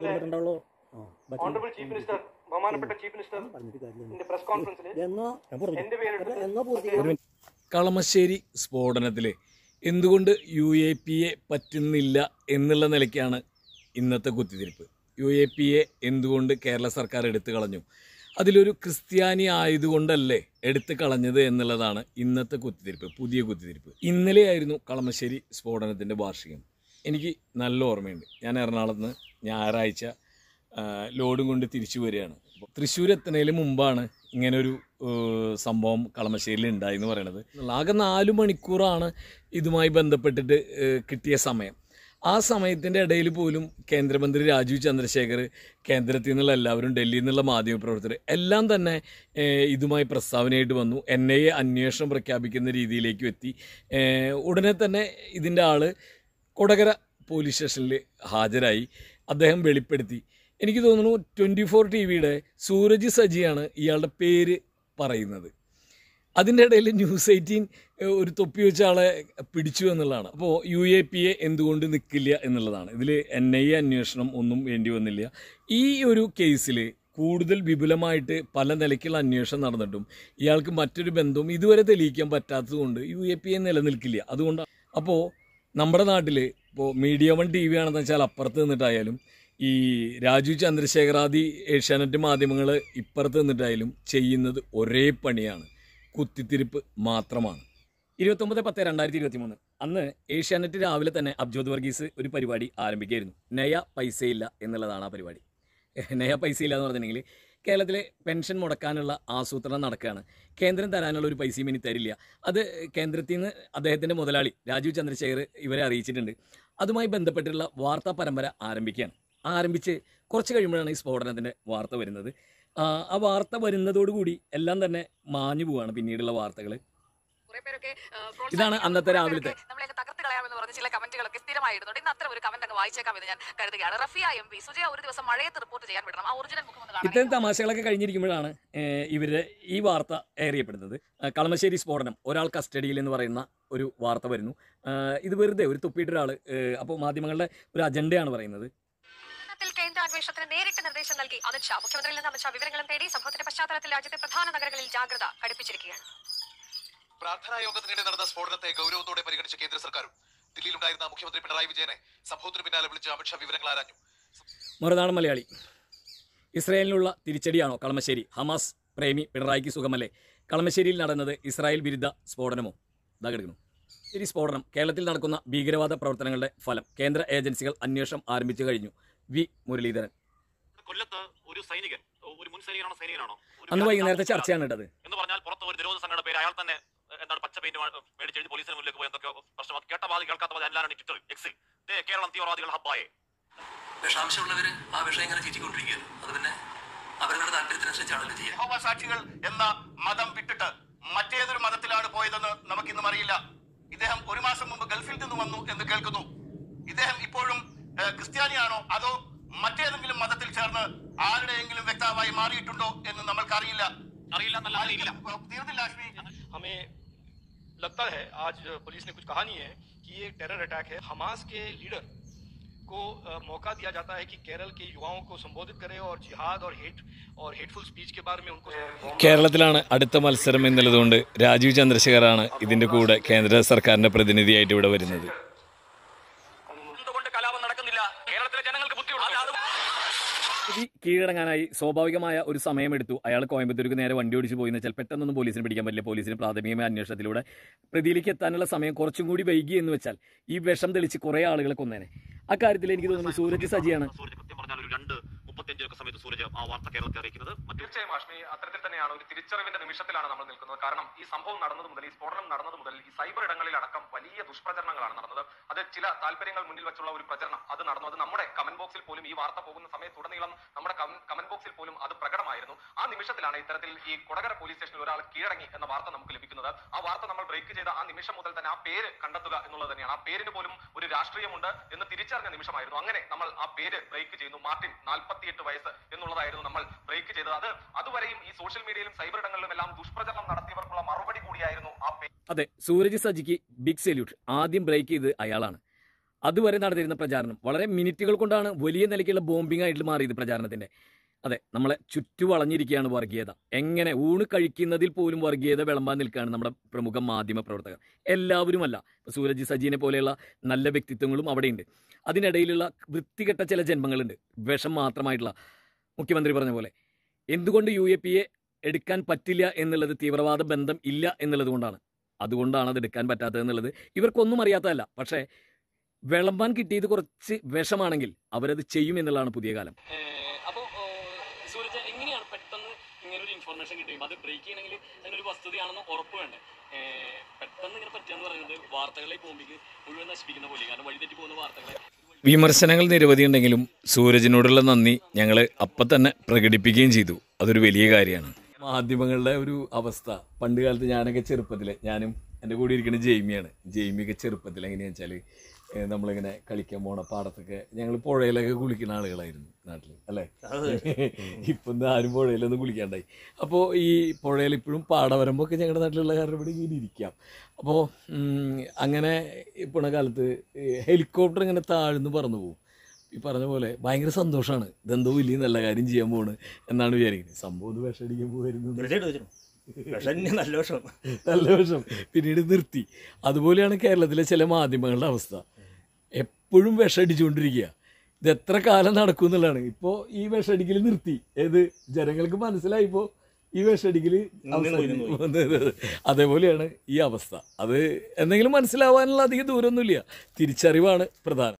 ഉണ്ടാവുള്ളൂ honourable chief minister ബഹുമാനപ്പെട്ട chief minister പറഞ്ഞിട്ട് കാര്യമില്ല ഇതിന്റെ പ്രസ് കോൺഫറൻസിൽ എന്നോ എന്റെ പേരെടുത്ത് എന്നോ പൂർത്തി കളമശ്ശേരി സ്ഫോടനത്തിൽ എന്തുകൊണ്ട് യു എ പി എ പറ്റുന്നില്ല എന്നുള്ള നിലയ്ക്കാണ് ഇന്നത്തെ കുത്തിത്തിരിപ്പ് യു എ പി എ എന്തുകൊണ്ട് കേരള സർക്കാർ എടുത്തു കളഞ്ഞു അതിലൊരു ക്രിസ്ത്യാനി ആയതുകൊണ്ടല്ലേ എടുത്തു കളഞ്ഞത് എന്നുള്ളതാണ് ഇന്നത്തെ കുത്തിത്തിരിപ്പ് പുതിയ കുത്തിത്തിരിപ്പ് ഇന്നലെയായിരുന്നു കളമശ്ശേരി സ്ഫോടനത്തിൻ്റെ വാർഷികം എനിക്ക് നല്ല ഓർമ്മയുണ്ട് ഞാൻ എറണാകുളത്ത് നിന്ന് ഞായറാഴ്ച ആ, ലോഡും കൊണ്ട് തിരിച്ചു വരികയാണ് തൃശ്ശൂർ എത്തുന്നതിന് മുമ്പാണ് ഇങ്ങനൊരു ഏഹ്, സംഭവം കളമശ്ശേരിയിൽ ഉണ്ടായി എന്ന് പറയുന്നത് ആകെ നാല് മണിക്കൂറാണ് ഇതുമായി ബന്ധപ്പെട്ടിട്ട് ഏഹ്, കിട്ടിയ സമയം ആ സമയത്തിൻ്റെ ഇടയിൽ പോലും കേന്ദ്രമന്ത്രി രാജീവ് ചന്ദ്രശേഖർ കേന്ദ്രത്തിൽ നിന്നുള്ള എല്ലാവരും ഡൽഹിയിൽ നിന്നുള്ള മാധ്യമപ്രവർത്തകർ എല്ലാം തന്നെ ഏഹ്, ഇതുമായി പ്രസ്താവനയായിട്ട് വന്നു എൻ ഐ എ അന്വേഷണം പ്രഖ്യാപിക്കുന്ന രീതിയിലേക്കും എത്തി ഏഹ്, ഉടനെ തന്നെ ഇതിൻ്റെ ആൾ കൊടകര പോലീസ് സ്റ്റേഷനിൽ ഹാജരായി അദ്ദേഹം വെളിപ്പെടുത്തി എനിക്ക് തോന്നുന്നു ട്വൻറ്റി ഫോർ ടി വിയുടെ സൂരജ് സജിയാണ് ഇയാളുടെ പേര് പറയുന്നത് അതിൻ്റെ ഇടയിൽ ന്യൂസ് എയ്റ്റീൻ ഏഹ്, ഒരു തൊപ്പി വെച്ച ആളെ പിടിച്ചു എന്നുള്ളതാണ് അപ്പോൾ യു എ പി എ എന്തുകൊണ്ട് നിൽക്കില്ല എന്നുള്ളതാണ് ഇതിൽ എൻ ഐ എ അന്വേഷണം ഒന്നും വേണ്ടി വന്നില്ല ഈ ഒരു കേസിൽ കൂടുതൽ വിപുലമായിട്ട് പല നിലയ്ക്കുള്ള അന്വേഷണം നടന്നിട്ടും ഇയാൾക്ക് മറ്റൊരു ബന്ധവും ഇതുവരെ തെളിയിക്കാൻ പറ്റാത്തതുകൊണ്ട് യു എ പി എ നിലനിൽക്കില്ല അതുകൊണ്ട് അപ്പോൾ നമ്മുടെ നാട്ടിൽ ഇപ്പോൾ മീഡിയ വൺ ടി വി ആണെന്ന് വെച്ചാൽ അപ്പുറത്ത് നിന്നിട്ടായാലും ഈ രാജു ചന്ദ്രശേഖറാദി ഏഷ്യാനെറ്റ് മാധ്യമങ്ങൾ ഇപ്പുറത്ത് നിന്നിട്ടായാലും ചെയ്യുന്നത് ഒരേ പണിയാണ് കുത്തിത്തിരിപ്പ് മാത്രമാണ് ഇരുപത്തൊമ്പത് പത്ത് രണ്ടായിരത്തി ഇരുപത്തി മൂന്ന് അന്ന് ഏഷ്യാനെറ്റ് രാവിലെ തന്നെ അബ്ജോദ് വർഗീസ് ഒരു പരിപാടി ആരംഭിക്കുകയായിരുന്നു നയ പൈസയില്ല എന്നുള്ളതാണ് ആ പരിപാടി നയ പൈസയില്ല എന്ന് പറഞ്ഞിട്ടുണ്ടെങ്കിൽ കേരളത്തിലെ പെൻഷൻ മുടക്കാനുള്ള ആസൂത്രണം നടക്കുകയാണ് കേന്ദ്രം തരാനുള്ള ഒരു പൈസയും ഇനി തരില്ല അത് കേന്ദ്രത്തിൽ നിന്ന് അദ്ദേഹത്തിൻ്റെ മുതലാളി രാജീവ് ചന്ദ്രശേഖർ ഇവരെ അറിയിച്ചിട്ടുണ്ട് അതുമായി ബന്ധപ്പെട്ടുള്ള വാർത്താ പരമ്പര ആരംഭിക്കുകയാണ് ആരംഭിച്ച് കുറച്ച് കഴിയുമ്പോഴാണ് ഈ സ്ഫോടനത്തിൻ്റെ വാർത്ത വരുന്നത് ആ ആ വാർത്ത വരുന്നതോടുകൂടി എല്ലാം തന്നെ മാഞ്ഞു പോവുകയാണ് പിന്നീടുള്ള വാർത്തകൾ കുറെ പേരൊക്കെ ആ, ഇതാണ് പ്രോത്സാഹിപ്പിക്കുന്നു. അന്നത്തെ കുറെ രാവിലത്തെ. പേരൊക്കെ നമ്മളെയൊക്കെ തകർത്ത് കളയാമെന്ന് പറഞ്ഞ് ചില കമന്റുകളൊക്കെ സ്ഥിരമായിരുന്നുണ്ട് ഇന്ന് അത്ര ഒരു കമന്റ് അങ്ങ് വായിച്ചേക്കാം എന്ന് ഞാൻ കരുതുകയാണ് റഫിയ എം പി സുജയ ഒരു ദിവസം മഴയത്ത് റിപ്പോർട്ട് ചെയ്യാൻ വിടണം ആ ഒറിജിനൽ മുഖം ഒന്ന് ഇത്തരം കാണാൻ തമാശകളൊക്കെ കഴിഞ്ഞിരിക്കുമ്പോഴാണ് ഏഹ്, ഇവരുടെ ഈ വാർത്ത ഏറിയപ്പെടുന്നത് ആ, കളമശ്ശേരി സ്ഫോടനം ഒരാൾ കസ്റ്റഡിയിൽ എന്ന് പറയുന്ന ഒരു വാർത്ത വരുന്നു ആ, ഇത് വെറുതെ ഒരു തുപ്പിയിട്ട ഒരാൾ അപ്പോൾ മാധ്യമങ്ങളുടെ ഒരു അജണ്ടയാണ് പറയുന്നത് ത്തിൽ കേന്ദ്ര അന്വേഷണത്തിന് നേരിട്ട് നിർദ്ദേശം നൽകി അമിത്ഷാ മുഖ്യമന്ത്രിയിൽ നിന്ന് അമിത്ഷാ വിവരങ്ങളും തേടി സംഭവത്തിന്റെ പശ്ചാത്തലത്തിൽ രാജ്യത്തെ പ്രധാന നഗരങ്ങളിൽ ജാഗ്രത കടുപ്പിച്ചിരിക്കുകയാണ് പ്രാർത്ഥനാ യോഗത്തിനിടെ നടന്ന സ്ഫോടനത്തെ ഗൗരവത്തോടെ പരിഗണിച്ച കേന്ദ്ര സർക്കാരും ദില്ലിയിലുണ്ടായിരുന്ന മുഖ്യമന്ത്രി പിണറായി വിജയനെ സംഭവത്തിന് പിന്നാലെ വിളിച്ച് അമിത്ഷാ വിവരങ്ങൾ ആരാഞ്ഞു മറുനാടൻ മലയാളി ഇസ്രായേലിനുള്ള തിരിച്ചടിയാണോ കളമശ്ശേരി ഹമാസ് പ്രേമി പിണറായിക്ക് സുഖമല്ലേ കളമശ്ശേരിയിൽ നടന്നത് ഇസ്രായേൽ വിരുദ്ധ സ്ഫോടനമോ ഇതാ കിടക്കുന്നു ശരി സ്ഫോടനം കേരളത്തിൽ നടക്കുന്ന ഭീകരവാദ പ്രവർത്തനങ്ങളുടെ ഫലം കേന്ദ്ര ഏജൻസികൾ അന്വേഷണം ആരംഭിച്ചു കഴിഞ്ഞു വി മുരളീധരൻ കൊല്ലത്ത് ഒരു സൈനികൻ ഒരു മുൻ സൈനികനാണോ സൈനികനാണോ ഒരു അന്ന് വൈകുന്നേരത്തെ വ്യാജ ചർച്ചയാണ് ഇട്ടത് എന്ന് പറഞ്ഞാൽ പുറത്ത് ഒരു നിരോധന സംഘടന പേര് അയാൾ തന്നെ ഏഹ്, എന്താണ് പച്ച പെയിന്റ് മേടിച്ചെഴുതി പോലീസിന് മുന്നിലേക്ക് പോയി എന്തൊക്കെയോ പ്രശ്നം കേട്ട പാതി കേൾക്കാത്ത പാതി എല്ലാവരും ട്വിറ്ററിൽ എക്സിൽ ദേ കേരളം തീവ്രവാദികൾ ഹബ്ബായെ വിഷാംശമുള്ളവർ ആ വിഷം ഇങ്ങനെ ചീറ്റിക്കൊണ്ടിരിക്കുകയാണ് അത് പിന്നെ അവരുടെ താല്പര്യത്തിനനുസരിച്ചാണല്ലോ ചെയ്യുക യഹോവ സാക്ഷികൾ എന്ന മതം വിട്ടിട്ട് മറ്റേതൊരു മതത്തിലാണ് പോയതെന്ന് നമുക്കിന്നും അറിയില്ല ഇദ്ദേഹം ഒരു മാസം മുമ്പ് ഗൾഫിൽ നിന്ന് വന്നു എന്ന് കേൾക്കുന്നു ഇദ്ദേഹം ഇപ്പോഴും ഏഹ്, ക്രിസ്ത്യാനിയാണോ അതോ മറ്റേതെങ്കിലും മതത്തിൽ ചേർന്ന് ആരുടെയെങ്കിലും വ്യക്താവായി മാറിയിട്ടുണ്ടോ എന്ന് നമ്മൾക്കറിയില്ല അറിയില്ല എന്നല്ല അറിയില്ല തീർന്നില്ല അശ്വി हमें लगता है आज पुलिस ने कुछ कहा नहीं है कि ये एक टेरर अटैक है हमास के लीडर को अ, मौका दिया जाता है कि केरल के युवाओं को संबोधित करे और जिहाद और हेट और हेटफुल स्पीच के बारे में उनको കേരളത്തിലാണ് അടുത്ത മത്സരം എന്നുള്ളതുകൊണ്ട് രാജീവ് ചന്ദ്രശേഖറാണ് ഇതിൻ്റെ കൂടെ കേന്ദ്ര സർക്കാരിൻ്റെ പ്രതിനിധിയായിട്ട് ഇവിടെ വരുന്നത് എന്തുകൊണ്ട് കലാപം നടക്കുന്നില്ല കേരളത്തിലെ ജനങ്ങൾക്ക് ബുദ്ധിയുണ്ട് ഈ കീഴടങ്ങാനായി സ്വാഭാവികമായ ഒരു സമയമെടുത്തു അയാൾ കോയമ്പത്തൂർക്ക് നേരെ വണ്ടി ഓടിച്ച് പോയി എന്ന് വെച്ചാൽ പെട്ടെന്നൊന്നും പോലീസിന് പിടിക്കാൻ പറ്റില്ല പോലീസിന് പ്രാഥമികമായ അന്വേഷണത്തിലൂടെ പ്രതിയിലേക്ക് എത്താനുള്ള സമയം കുറച്ചും കൂടി വൈകി എന്ന് വെച്ചാൽ ഈ വിഷം തെളിച്ച് കുറേ ആളുകളെ കൊന്നേനെ അക്കാര്യത്തിൽ എനിക്ക് തോന്നുന്നു സൂരജ് സജിയാണ് സൂരജ് കൃത്യം പറഞ്ഞാൽ ഒരു രണ്ട് മുപ്പത്തിയഞ്ചൊക്കെ സമയത്ത് സൂരജ് ആ വാർത്ത കേരളത്തെ അറിയിക്കുന്നത് മറ്റു തീർച്ചയായും ആഷ്മി അത്തരത്തിൽ തന്നെയാണ് ഒരു തിരിച്ചറിവിന്റെ നിമിഷത്തിലാണ് നമ്മൾ നിൽക്കുന്നത് കാരണം ഈ സംഭവം നടന്നത് മുതൽ ഈ സ്ഫോടനം നടന്നത് മുതൽ ഈ സൈബർ ഇടങ്ങളിൽ അടക്കം വലിയ ദുഷ്പ്രചരണങ്ങളാണ് നടന്നത് അത് ചില താല്പര്യങ്ങൾ മുന്നിൽ വെച്ചുള്ള ഒരു പ്രചരണം അത് നടന്നു അത് നമ്മുടെ കമന്റ് ബോക്സിൽ പോലും ഈ വാർത്ത പോകുന്ന സമയത്തുടനീളം നമ്മുടെ കമന്റ് ബോക്സിൽ പോലും അത് പ്രകടമായിരുന്നു ആ നിമിഷത്തിലാണ് ഇത്തരത്തിൽ ഈ കൊടകര പോലീസ് സ്റ്റേഷനിൽ ഒരാൾ കീഴടങ്ങി എന്ന വാർത്ത നമുക്ക് ലഭിക്കുന്നത് ആ വാർത്ത നമ്മൾ ബ്രേക്ക് ചെയ്ത ആ നിമിഷം മുതൽ തന്നെ ആ പേര് കണ്ടെത്തുക എന്നുള്ളത് തന്നെയാണ് ആ പേരിന് പോലും ഒരു രാഷ്ട്രീയമുണ്ട് എന്ന് തിരിച്ചറിഞ്ഞ നിമിഷമായിരുന്നു അങ്ങനെ നമ്മൾ ആ പേര് ബ്രേക്ക് ചെയ്യുന്നു മാർട്ടിൻ നാൽപ്പത്തിയെട്ട് വയസ്സ് എന്നുള്ളതായിരുന്നു നമ്മൾ ബ്രേക്ക് ചെയ്തത് അത് അതുവരെയും ഈ സോഷ്യൽ മീഡിയയിലും സൈബർ ഇടങ്ങളിലും എല്ലാം ദുഷ്പ്രചരണം നടത്തിയവർക്കുള്ള മറുപടി കൂടിയായിരുന്നു ആ പേര് അതെ സൂരജ് സജിക്ക് ബിഗ് സല്യൂട്ട് ആദ്യം ബ്രേക്ക് ചെയ്ത് അയാളാണ് അതുവരെ നടത്തിയിരുന്ന പ്രചാരണം വളരെ മിനിറ്റുകൾ കൊണ്ടാണ് വലിയ നിലയ്ക്കുള്ള ബോംബിംഗ് ആയിട്ട് മാറിയത് പ്രചാരണത്തിൻ്റെ അതെ നമ്മളെ ചുറ്റു വളഞ്ഞിരിക്കുകയാണ് വർഗീയത എങ്ങനെ ഊണ് കഴിക്കുന്നതിൽ പോലും വർഗീയത വിളമ്പാൻ നിൽക്കുകയാണ് നമ്മുടെ പ്രമുഖ മാധ്യമ പ്രവർത്തകർ എല്ലാവരുമല്ല ഇപ്പോൾ സൂരജ് സജീനെ പോലെയുള്ള നല്ല വ്യക്തിത്വങ്ങളും അവിടെയുണ്ട് അതിനിടയിലുള്ള വൃത്തികെട്ട ചില ജന്മങ്ങളുണ്ട് വിഷം മാത്രമായിട്ടുള്ള മുഖ്യമന്ത്രി പറഞ്ഞ പോലെ എന്തുകൊണ്ട് യു എ പി എ എടുക്കാൻ പറ്റില്ല എന്നുള്ളത് തീവ്രവാദ ബന്ധം ഇല്ല എന്നുള്ളത് കൊണ്ടാണ് അതുകൊണ്ടാണ് അത് എടുക്കാൻ പറ്റാത്തത് എന്നുള്ളത് ഇവർക്കൊന്നും അറിയാത്തതല്ല പക്ഷേ വിളമ്പാൻ കിട്ടിയത് കുറച്ച് വിഷമാണെങ്കിൽ അവരത് ചെയ്യും എന്നുള്ളതാണ് പുതിയ കാലം അപ്പോൾ സൂരജ് എങ്ങനെയാണ് പെട്ടെന്ന് ഇങ്ങനെ ഒരു ഇൻഫർമേഷൻ കിട്ടുകയും അത് ബ്രേക്ക് ചെയ്യണമെങ്കിൽ അതിനൊരു വസ്തുതയാണെന്ന് ഉറപ്പ് വേണ്ടേ ഏഹ് പെട്ടെന്ന് ഇങ്ങനെ പറ്റുകയെന്ന് പറയുന്നത് വാർത്തകളെ ബോംബിക്ക് മുഴുവൻ നശിപ്പിക്കുന്ന പോലെ കാരണം വഴിതെറ്റി പോകുന്ന വാർത്തകളെ വിമർശനങ്ങൾ നിരവധി ഉണ്ടെങ്കിലും സൂരജിനോടുള്ള നന്ദി ഞങ്ങൾ അപ്പം തന്നെ പ്രകടിപ്പിക്കുകയും ചെയ്തു അതൊരു വലിയ കാര്യമാണ് മാധ്യമങ്ങളുടെ ഒരു അവസ്ഥ പണ്ട് കാലത്ത് ഞാനൊക്കെ ചെറുപ്പത്തിൽ ഞാനും എൻ്റെ കൂടെ ഇരിക്കുന്ന ജെയ്മിയാണ് ജെയ്മിയൊക്കെ ചെറുപ്പത്തിൽ എങ്ങനെയാണെന്ന് വെച്ചാൽ നമ്മളിങ്ങനെ കളിക്കാൻ പോണ പാടത്തൊക്കെ ഞങ്ങൾ പുഴയിലൊക്കെ കുളിക്കുന്ന ആളുകളായിരുന്നു നാട്ടിൽ അല്ലേ ഇപ്പം ഇന്ന് ആരും പുഴയിലൊന്നും കുളിക്കാണ്ടായി അപ്പോൾ ഈ പുഴയിൽ ഇപ്പോഴും പാട വരുമ്പോൾ ഒക്കെ ഞങ്ങളുടെ നാട്ടിലുള്ള കാരണം ഇവിടെ ഇങ്ങനെ ഇരിക്കാം അപ്പോൾ അങ്ങനെ ഇപ്പോഴ കാലത്ത് ഹെലികോപ്റ്റർ ഇങ്ങനെ താഴ്ന്ന് പറന്നു പോകും ഈ പറഞ്ഞ പോലെ ഭയങ്കര സന്തോഷമാണ് ഇതെന്തോ വലിയ നല്ല കാര്യം ചെയ്യാൻ പോണ് എന്നാണ് വിചാരിക്കുന്നത് സംഭവം ഇത് വിഷമടിക്കാൻ പോകുമായിരുന്നു നല്ല വിഷം നല്ല വിഷം പിന്നീട് നിർത്തി അതുപോലെയാണ് കേരളത്തിലെ ചില മാധ്യമങ്ങളുടെ അവസ്ഥ എപ്പോഴും വിഷമടിച്ചുകൊണ്ടിരിക്കുക ഇത് എത്ര കാലം നടക്കും എന്നുള്ളതാണ് ഇപ്പോൾ ഈ വിഷമടിക്കൽ നിർത്തി ഏത് ജനങ്ങൾക്ക് മനസ്സിലായിപ്പോൾ ഈ വിഷമടിക്കൽ അതേപോലെയാണ് ഈ അവസ്ഥ അത് എന്തെങ്കിലും മനസ്സിലാവാനുള്ള അധികം ദൂരമൊന്നുമില്ല തിരിച്ചറിവാണ് പ്രധാനം